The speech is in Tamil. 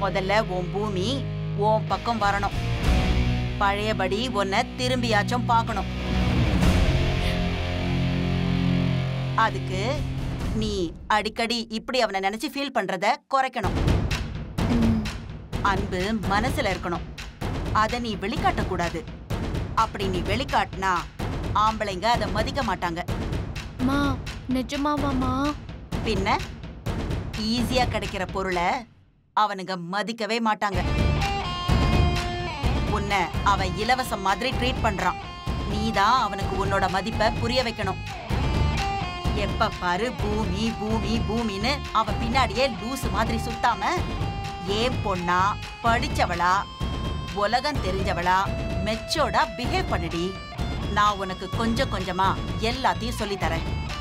முதல்ல உன் பூமி உன் பக்கம் வரணும் பழையபடி உன்னை திரும்பியாச்சும் பார்க்கணும் அதுக்கு நீ அடிக்கடி இப்படி அவனை நினைச்சு ஃபீல் பண்றத குறைக்கணும் ம், அன்பு மனசுல இருக்கணும் அத நீ வெளிக்காட்ட கூடாது அப்படி நீ வெளிக்காட்டினா ஆம்பளைங்க அதை மதிக்க மாட்டாங்க மா நிஜமாவாமா பின்ன ஈஸியா கிடைக்கிற பொருளை அவனுங்க மதிக்கவே மாட்டாங்க உன்னை அவன் இலவசம் மாதிரி ட்ரீட் பண்றான் நீதான் அவனுக்கு உன்னோட மதிப்பை புரிய வைக்கணும் எப்ப பாரு பூமி பூமி பூமின்னு அவன் பின்னாடியே லூசு மாதிரி சுத்தாம ஏன் பொண்ணா படிச்சவளா உலகம் தெரிஞ்சவளா மெச்சோர்டா பிஹேவ் பண்ணுடி நான் உனக்கு கொஞ்சம் கொஞ்சமா எல்லாத்தையும் சொல்லித் தரேன்